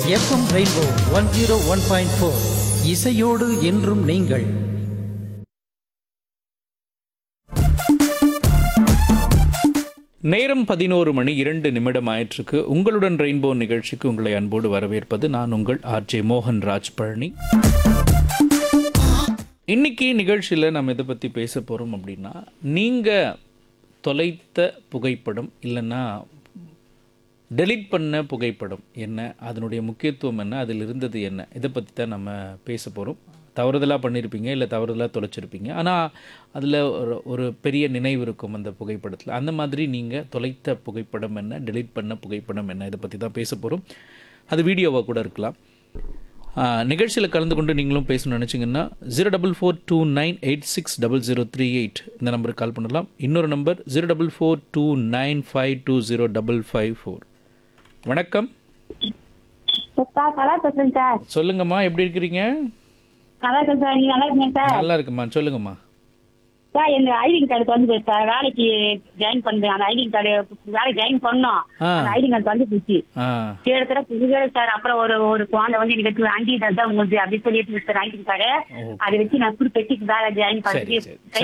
FM rainbow one zero one point four இசையோடு என்றும் நீங்கள் நேரம் பதினோரு மணி இரண்டு நிமிடம் ஆயிற்றுக்கு உங்களுடன் ரெயின்போ நிகழ்ச்சிக்கு உங்களை அன்போடு வரவேற்பது நான் உங்கள் ஆர்ஜே மோகன் ராஜ் பழனி இன்னைக்கு நிகழ்ச்சியில் நம்ம எதை பற்றி பேச போகிறோம் அப்படின்னா நீங்கள் தொலைத்த புகைப்படம் இல்லைன்னா டெலீட் பண்ண புகைப்படம் என்ன அதனுடைய முக்கியத்துவம் என்ன அதில் இருந்தது என்ன இதை பற்றி தான் நம்ம பேச போகிறோம் தவறுதலாக பண்ணியிருப்பீங்க இல்லை தவறுதலாக தொலைச்சிருப்பீங்க ஆனால் அதில் ஒரு ஒரு பெரிய நினைவு இருக்கும் அந்த புகைப்படத்தில் அந்த மாதிரி நீங்கள் தொலைத்த புகைப்படம் என்ன டெலீட் பண்ண புகைப்படம் என்ன இதை பற்றி தான் பேச போகிறோம் அது வீடியோவாக கூட இருக்கலாம் நிகழ்ச்சியில் கலந்து கொண்டு நீங்களும் பேசணும்னு நினச்சிங்கன்னா zero double four two nine eight six double zero three eight இந்த நம்பருக்கு கால் பண்ணலாம் இன்னொரு number zero double four two nine five two zero double five four வணக்கம் சார் நல்லா பேசுறேன் சார் சொல்லுங்கம்மா எப்படி இருக்கிறீங்க நல்லா இருக்கேன் சார் நீங்க நல்லா இருக்கீங்க சார் நல்லா இருக்குமா சொல்லுங்கம்மா சார் எங்க ஐடி கார்டு வந்து சார் வேலைக்கு ஜாயின் பண்றேன் அந்த ஐடி கார்டு வேலைக்கு ஜாயின் பண்ணோம் ஆ. அந்த ஐடி கார்டு வந்து போச்சு ஆ கிட்டத்தட்ட புதுவே சார் அப்புறம் ஒரு ஒரு குழந்தை வந்து எனக்கு ஐடி கார்டு தான் உங்களுக்கு அப்படி சொல்லிட்டு சார் ஐடி கார்டு அதை வச்சு நான் புது பெட்டிக்கு வேலை ஜாயின் சரி பண்ணிட்டு சரி